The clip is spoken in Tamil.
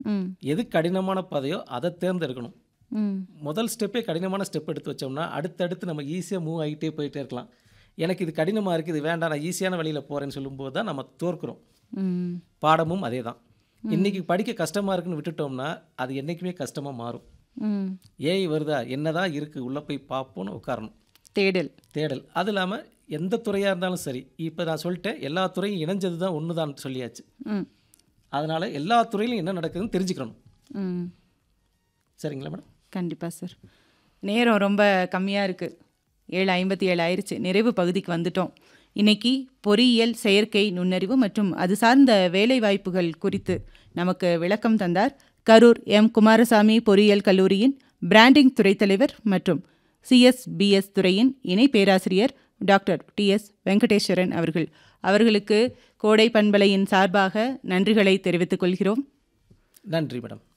ம் எது கடினமான பாதையோ அதை தேர்ந்தெடுக்கணும் ம் முதல் ஸ்டெப்பே கடினமான ஸ்டெப் எடுத்து வச்சோம்னா அடுத்தடுத்து நம்ம ஈஸியாக மூவ் ஆகிட்டே போயிட்டே இருக்கலாம் எனக்கு இது கடினமாக இருக்குது இது வேண்டாம் நான் ஈஸியான வழியில் போகிறேன்னு சொல்லும்போது தான் நம்ம தோற்கிறோம் ம் பாடமும் அதே தான் இன்றைக்கி படிக்க கஷ்டமாக இருக்குன்னு விட்டுட்டோம்னா அது என்றைக்குமே கஷ்டமாக மாறும் ம் ஏய் வருதா என்னதான் இருக்குது உள்ளே போய் பார்ப்போன்னு உட்காரணும் தேடல் தேடல் அது இல்லாமல் எந்த துறையாக இருந்தாலும் சரி இப்போ நான் சொல்லிட்டேன் எல்லா துறையும் இணைஞ்சது தான் ஒன்று தான் சொல்லியாச்சு ம் அதனால் எல்லா துறையிலும் என்ன நடக்குதுன்னு தெரிஞ்சுக்கணும் ம் சரிங்களா மேடம் கண்டிப்பாக சார் நேரம் ரொம்ப கம்மியாக இருக்குது ஏழு ஐம்பத்தி ஏழு ஆயிடுச்சு நிறைவு பகுதிக்கு வந்துட்டோம் இன்னைக்கு பொறியியல் செயற்கை நுண்ணறிவு மற்றும் அது சார்ந்த வேலைவாய்ப்புகள் குறித்து நமக்கு விளக்கம் தந்தார் கரூர் எம் குமாரசாமி பொறியியல் கல்லூரியின் பிராண்டிங் துறைத் தலைவர் மற்றும் சிஎஸ்பிஎஸ் துறையின் இணை பேராசிரியர் டாக்டர் டி எஸ் வெங்கடேஸ்வரன் அவர்கள் அவர்களுக்கு கோடை பண்பலையின் சார்பாக நன்றிகளை தெரிவித்துக் கொள்கிறோம் நன்றி மேடம்